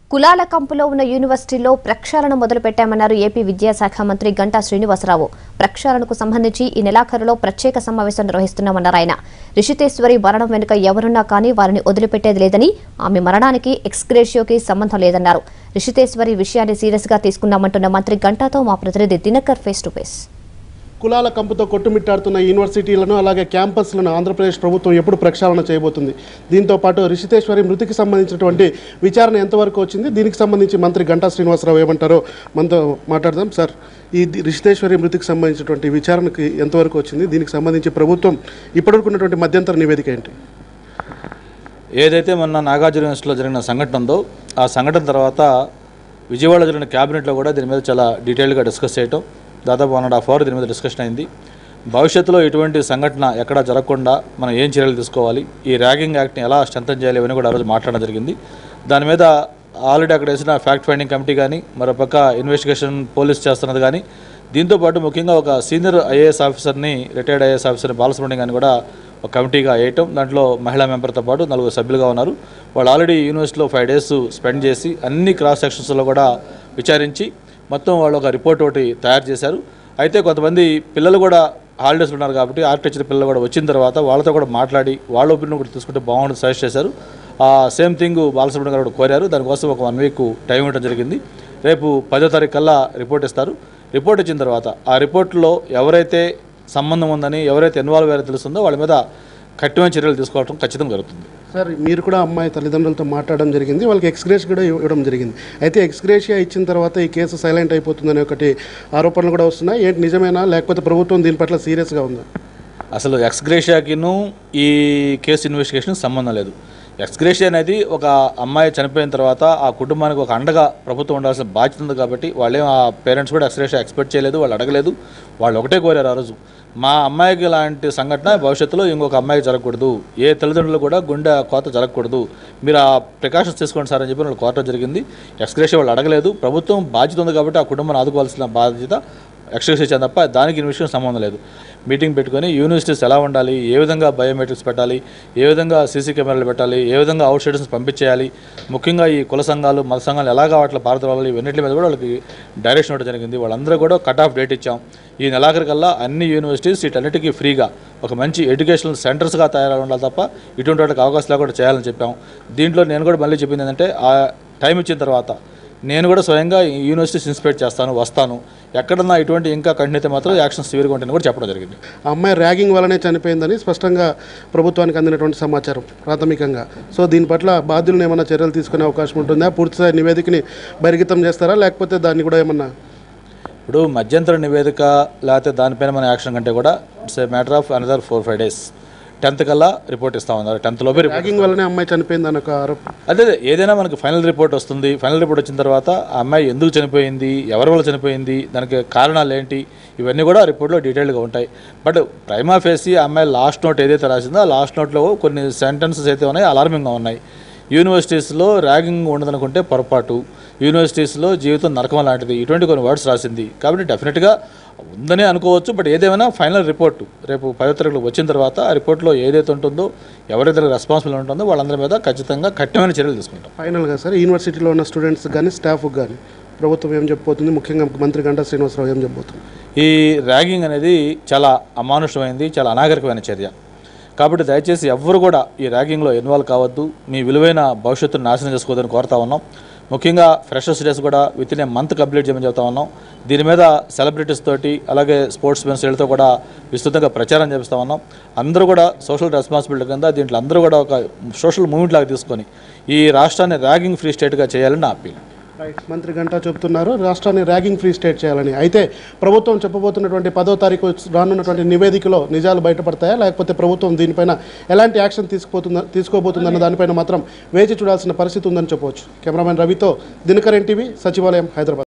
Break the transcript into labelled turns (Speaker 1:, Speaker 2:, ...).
Speaker 1: కులాల కంపులో ఉన్న యూనివర్సిటీలో ప్రక్షాళన మొదలుపెట్టామన్నారు ఏపీ విద్యాశాఖ మంత్రి గంటా శ్రీనివాసరావు ప్రక్షాళనకు సంబంధించి ఈ నెలాఖరులో ప్రత్యేక సమావేశం నిర్వహిస్తున్నామన్నారు ఆయన రిషితేశ్వరి మరణం వెనుక ఎవరున్నా కానీ వారిని వదిలిపెట్టేది లేదని ఆమె మరణానికి ఎక్స్గ్రేషియోకి సంబంధం లేదన్నారు రిషితేశ్వరి విషయాన్ని సీరియస్ గా తీసుకున్నామంటున్న మంత్రి గంటాతో మా ప్రతినిధి దినకర్ ఫేస్ టు ఫేస్
Speaker 2: కులాల కంపుతో కొట్టుమిట్టాడుతున్న యూనివర్సిటీలను అలాగే క్యాంపస్లను ఆంధ్రప్రదేశ్ ప్రభుత్వం ఎప్పుడు ప్రక్షాళన చేయబోతుంది దీంతో పాటు రిషితేశ్వరి మృతికి సంబంధించినటువంటి విచారణ ఎంతవరకు వచ్చింది దీనికి సంబంధించి మంత్రి గంటా శ్రీనివాసరావు ఏమంటారో మనతో మాట్లాడదాం సార్ ఈ ది- రిషితేశ్వరి మృతికి సంబంధించినటువంటి విచారణకి ఎంతవరకు వచ్చింది దీనికి సంబంధించి ప్రభుత్వం ఇప్పటివరకు ఉన్నటువంటి మధ్యంతర నివేదిక ఏంటి
Speaker 3: ఏదైతే మొన్న నాగార్జున యూనివర్సిటీలో జరిగిన సంఘటన ఉందో ఆ సంఘటన తర్వాత విజయవాడలో జరిగిన క్యాబినెట్లో కూడా దీని మీద చాలా డీటెయిల్గా డిస్కస్ చేయటం దాదాపు వన్ అండ్ హాఫ్ అవర్ దీని మీద డిస్కషన్ అయింది భవిష్యత్తులో ఇటువంటి సంఘటన ఎక్కడా జరగకుండా మనం ఏం చర్యలు తీసుకోవాలి ఈ ర్యాగింగ్ యాక్ట్ని ఎలా స్ట్రెంథన్ చేయాలి ఇవన్నీ కూడా ఆ రోజు మాట్లాడడం జరిగింది దాని మీద ఆల్రెడీ అక్కడ వేసిన ఫ్యాక్ట్ ఫైండింగ్ కమిటీ కానీ మరోపక్క ఇన్వెస్టిగేషన్ పోలీస్ చేస్తున్నది కానీ దీంతో పాటు ముఖ్యంగా ఒక సీనియర్ ఐఏఎస్ ఆఫీసర్ని రిటైర్డ్ ఐఏఎస్ ఆఫీసర్ని బాలసుబ్రహ్మణ్యం గారిని కూడా ఒక కమిటీగా వేయటం దాంట్లో మహిళా మెంబర్తో పాటు నలుగురు సభ్యులుగా ఉన్నారు వాళ్ళు ఆల్రెడీ యూనివర్సిటీలో ఫైవ్ డేస్ స్పెండ్ చేసి అన్ని క్రాస్ సెక్షన్స్లో కూడా విచారించి మొత్తం వాళ్ళు ఒక రిపోర్ట్ ఒకటి తయారు చేశారు అయితే కొంతమంది పిల్లలు కూడా హాలిడేస్ ఉన్నారు కాబట్టి ఆర్కిటెక్చర్ పిల్లలు కూడా వచ్చిన తర్వాత వాళ్ళతో కూడా మాట్లాడి వాళ్ళ ఒపీనియన్ కూడా తీసుకుంటే బాగుంటుంది సజెస్ట్ చేశారు ఆ సేమ్ థింగ్ బాలసుబ్రహ్మణ్యం గారు కూడా కోరారు దానికోసం ఒక వన్ వీక్ టైం ఇవ్వడం జరిగింది రేపు పదో తారీఖు కల్లా రిపోర్ట్ ఇస్తారు రిపోర్ట్ ఇచ్చిన తర్వాత ఆ రిపోర్ట్లో ఎవరైతే సంబంధం ఉందని ఎవరైతే ఇన్వాల్వ్ అయ్యారో తెలుస్తుందో వాళ్ళ మీద కఠినమైన చర్యలు తీసుకోవడం ఖచ్చితంగా జరుగుతుంది
Speaker 2: సార్ మీరు కూడా అమ్మాయి తల్లిదండ్రులతో మాట్లాడడం జరిగింది వాళ్ళకి ఎక్స్గ్రేష్ కూడా ఇవ్వడం జరిగింది అయితే ఎక్స్గ్రేషియా ఇచ్చిన తర్వాత ఈ కేసు సైలెంట్ అయిపోతుందనే ఒకటి ఆరోపణలు కూడా వస్తున్నాయి ఏంటి నిజమేనా లేకపోతే ప్రభుత్వం దీని పట్ల సీరియస్గా ఉందా
Speaker 3: అసలు ఎక్స్గ్రేషియాకిను ఈ కేసు ఇన్వెస్టిగేషన్ సంబంధం లేదు ఎక్స్గ్రేషియా అనేది ఒక అమ్మాయి చనిపోయిన తర్వాత ఆ కుటుంబానికి ఒక అండగా ప్రభుత్వం ఉండాల్సిన బాధ్యత ఉంది కాబట్టి వాళ్ళేం ఆ పేరెంట్స్ కూడా ఎక్స్గ్రేషియా ఎక్స్పెక్ట్ చేయలేదు వాళ్ళు అడగలేదు వాళ్ళు ఒకటే కోరారు ఆ రోజు మా అమ్మాయికి ఇలాంటి సంఘటన భవిష్యత్తులో ఇంకొక అమ్మాయికి జరగకూడదు ఏ తల్లిదండ్రులు కూడా గుండె కోత జరగకూడదు మీరు ఆ ప్రికాషన్స్ తీసుకోండి సార్ అని చెప్పి వాళ్ళు కోరటం జరిగింది ఎక్స్గ్రేషియా వాళ్ళు అడగలేదు ప్రభుత్వం బాధ్యత ఉంది కాబట్టి ఆ కుటుంబాన్ని ఆదుకోవాల్సిన బాధ్యత ఎక్స్ప్రెస్ ఇచ్చాను తప్ప దానికి ఇన్వెస్టిగేషన్ సంబంధం లేదు మీటింగ్ పెట్టుకొని యూనివర్సిటీస్ ఎలా ఉండాలి ఏ విధంగా బయోమెట్రిక్స్ పెట్టాలి ఏ విధంగా సీసీ కెమెరాలు పెట్టాలి ఏ విధంగా అవుట్ సైడర్స్ పంపించేయాలి ముఖ్యంగా ఈ కుల సంఘాలు మత సంఘాలు ఎలాగా వాటిలో పారదోలాలి ఇవన్నిటి మీద కూడా వాళ్ళకి డైరెక్షన్ ఇవ్వడం జరిగింది వాళ్ళందరూ కూడా కట్ ఆఫ్ డేట్ ఇచ్చాం ఈ నెలాఖరికల్లా అన్ని యూనివర్సిటీస్ వీటన్నిటికీ ఫ్రీగా ఒక మంచి ఎడ్యుకేషనల్ సెంటర్స్గా తయారై ఉండాలి తప్ప ఇటువంటి వాటికి అవకాశం లేకుండా చేయాలని చెప్పాం దీంట్లో నేను కూడా మళ్ళీ చెప్పింది ఏంటంటే ఆ టైం ఇచ్చిన తర్వాత నేను కూడా స్వయంగా ఈ యూనివర్సిటీస్ ఇన్స్పెక్ట్ చేస్తాను వస్తాను ఎక్కడన్నా ఇటువంటి ఇంకా కంటిన్యూ అయితే మాత్రం యాక్షన్ సివియర్గా ఉంటాయని కూడా చెప్పడం జరిగింది
Speaker 2: ఆ అమ్మాయి ర్యాగింగ్ వల్లనే చనిపోయిందని స్పష్టంగా ప్రభుత్వానికి అందినటువంటి సమాచారం ప్రాథమికంగా సో దీని పట్ల బాధ్యులను ఏమైనా చర్యలు తీసుకునే అవకాశం ఉంటుందా పూర్తిస్థాయి నివేదికని బహిర్గతం చేస్తారా లేకపోతే దాన్ని కూడా ఏమన్నా
Speaker 3: ఇప్పుడు మధ్యంతర నివేదిక లేకపోతే దానిపైన మన యాక్షన్ కంటే కూడా it's a matter of another four five days tenth కల్లా రిపోర్ట్ ఇస్తామన్నారు టెన్త్ లోపే రిపోర్ట్
Speaker 2: ర్యాగింగ్ వల్లనే అమ్మాయి చనిపోయిందని ఒక ఆరోపణ
Speaker 3: అదే అదే, ఏదైనా మనకి ఫైనల్ రిపోర్ట్ వస్తుంది ఫైనల్ రిపోర్ట్ వచ్చిన తర్వాత ఆ అమ్మాయి ఎందుకు చనిపోయింది ఎవరి వల్ల చనిపోయింది దానికి కారణాలు ఏంటి ఇవన్నీ కూడా ఆ రిపోర్ట్లో డీటెయిల్గా ఉంటాయి బట్ ప్రైమా ఫేసి ఆ అమ్మాయి లాస్ట్ నోట్ ఏదైతే రాసిందో ఆ లాస్ట్ నోట్లో కొన్ని సెంటెన్సెస్ అయితే ఉన్నాయి అలార్మింగ్గా ఉన్నాయి యూనివర్సిటీస్లో ర్యాగింగ్ ఉండదనుకుంటే పొరపాటు యూనివర్సిటీస్లో జీవితం నరకం లాంటిది ఇటువంటి కొన్ని వర్డ్స్ రాసింది కాబట్టి డెఫినెట్గా ఉందని అనుకోవచ్చు బట్ ఏదేమైనా ఫైనల్ రిపోర్టు రేపు పదో తరగతిలో వచ్చిన తర్వాత ఆ రిపోర్ట్లో ఏదైతే ఉంటుందో ఎవరైతే రెస్పాన్సిబుల్ ఉంటుందో వాళ్ళందరి మీద ఖచ్చితంగా కఠినమైన చర్యలు తీసుకుంటాం
Speaker 2: ఫైనల్గా సార్ యూనివర్సిటీలో ఉన్న స్టూడెంట్స్ కానీ స్టాఫ్ కానీ ప్రభుత్వం ఏం చెప్పబోతుంది ముఖ్యంగా మంత్రి గంటా శ్రీనివాసరావు ఏం చెప్పబోతుంది
Speaker 3: ఈ ర్యాగింగ్ అనేది చాలా అమానుషమైంది చాలా అనాగరికమైన చర్య కాబట్టి దయచేసి ఎవ్వరు కూడా ఈ ర్యాగింగ్లో ఇన్వాల్వ్ కావద్దు మీ విలువైన భవిష్యత్తును నాశనం చేసుకోవద్దని కోరుతా ఉన్నాం ముఖ్యంగా ఫ్రెషర్స్ డేస్ కూడా within a month complete చేయమని చెప్తా ఉన్నాం దీని మీద సెలబ్రిటీస్ తోటి అలాగే స్పోర్ట్స్ మెన్స్ వీళ్ళతో కూడా విస్తృతంగా ప్రచారం చేపిస్తా ఉన్నాం అందరూ కూడా సోషల్ రెస్పాన్సిబిలిటీ కింద దీంట్లో అందరూ కూడా ఒక సోషల్ మూవ్మెంట్ లాగా తీసుకొని ఈ రాష్ట్రాన్ని ర్యాగింగ్ ఫ్రీ స్టేట్గా చేయాలని నా అప్పీల్
Speaker 2: రైట్ మంత్రి గంటా చెబుతున్నారు రాష్ట్రాన్ని ర్యాగింగ్ ఫ్రీ స్టేట్ చేయాలని అయితే ప్రభుత్వం చెప్పబోతున్నటువంటి పదో తారీఖు రానున్నటువంటి నివేదికలో నిజాలు బయటపడతాయా లేకపోతే ప్రభుత్వం దీనిపైన ఎలాంటి యాక్షన్ తీసుకుపోతుందా తీసుకోబోతుందన్న దానిపైన మాత్రం వేచి చూడాల్సిన పరిస్థితి ఉందని చెప్పవచ్చు కెమెరామెన్ రవితో దినకర్ ఎన్టీవీ సచివాలయం హైదరాబాద్